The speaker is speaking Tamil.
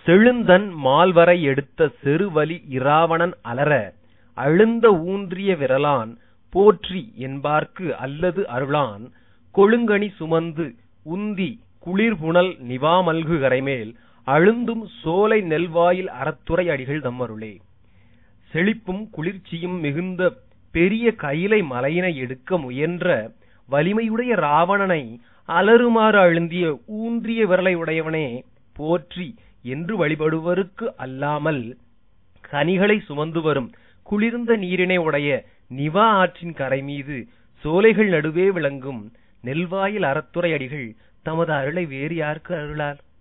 செழுந்தண் மால்வரை எடுத்த செருவலி இராவணன் அலற அழுந்த ஊன்றிய விறலான் போற்றி என்பார்க்கு அல்லது அருளான் கொழுங்கனி சுமந்து உந்தி குளிர்புனல் நிவாமல்கு கரைமேல் அழுந்தும் சோலை நெல்வாயில் அறத்துறை அடிகள் தம்மருளே செழிப்பும் குளிர்ச்சியும் மிகுந்த பெரிய கைலை மலையினை எடுக்க முயன்ற வலிமையுடைய ராவணனை அலறுமாறு அழுந்திய ஊன்றிய விரலை உடையவனே போற்றி என்று வழிபடுவருக்கு அல்லாமல் கனிகளை சுமந்து வரும் குளிர்ந்த நீரினை உடைய நிவா ஆற்றின் கரை மீது சோலைகள் நடுவே விளங்கும் நெல்வாயில் அறத்துறை அடிகள் தமது அருளை வேறு யாருக்கு அருளார்